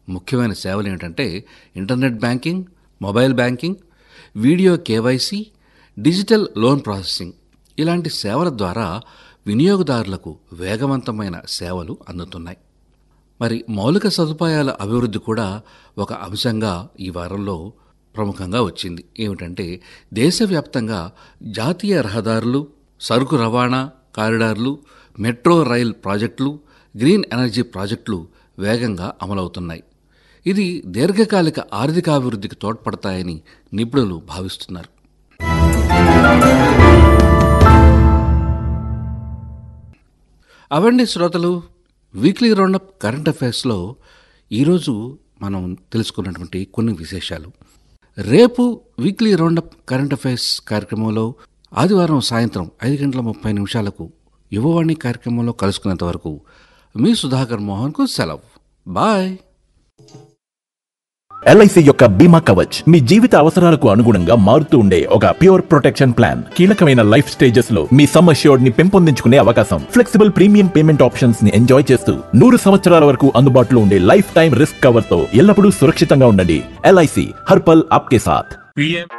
ముఖ్యమైన సేవలు ఏమిటంటే internet banking mobile banking video KYC digital loan processing ఇలాంటి సేవల ద్వారా వినియోగదారులకు వేగవంతమైన సేవలు అందుతున్నాయి మరి మౌలిక సదుపాయాల అభివృద్ధి కూడా ఒక అంశంగా ఈ వారంలో ప్రముఖంగా వచ్చింది ఏమిటంటే దేశవ్యాప్తంగా జాతీయ రహదారులు సరుకు రవాణా కారిడార్లు మెట్రో రైల్ ప్రాజెక్టులు గ్రీన్ ఎనర్జీ ప్రాజెక్టులు వేగంగా అమలవుతున్నాయి ఇది దీర్ఘకాలిక ఆర్థికాభివృద్ధికి తోడ్పడతాయని నిపుణులు భావిస్తున్నారు అవండి శ్రోతలు వీక్లీ రౌండప్ కరెంట్ అఫైర్స్లో ఈరోజు మనం తెలుసుకున్నటువంటి కొన్ని విశేషాలు రేపు వీక్లీ రౌండప్ కరెంట్ అఫైర్స్ కార్యక్రమంలో ఆదివారం సాయంత్రం ఐదు గంటల ముప్పై నిమిషాలకు యువవాణి కార్యక్రమంలో కలుసుకునేంత వరకు మీ సుధాకర్ మోహన్కు సెలవు బాయ్ ఎల్ఐసి యొక్క బీమా కవచ్ మీ జీవిత అవసరాలకు అనుగుణంగా మారుతూ ఉండే ఒక ప్యూర్ ప్రొటెక్షన్ ప్లాన్ కీలకమైన లైఫ్ స్టేజెస్ లో మీ సమ్ అష్యూర్డ్ ని పెంపొందించుకునే అవకాశం ఫ్లెక్సిబుల్ ప్రీమియం పేమెంట్ ఆప్షన్స్ ని ఎంజాయ్ చేస్తూ నూరు సంవత్సరాల వరకు అందుబాటులో ఉండే లైఫ్ టైం రిస్క్ కవర్ తో ఎల్లప్పుడూ సురక్షితంగా ఉండండి ఎల్ఐసి హర్పల్ ఆప్కే సాథ్ पीएम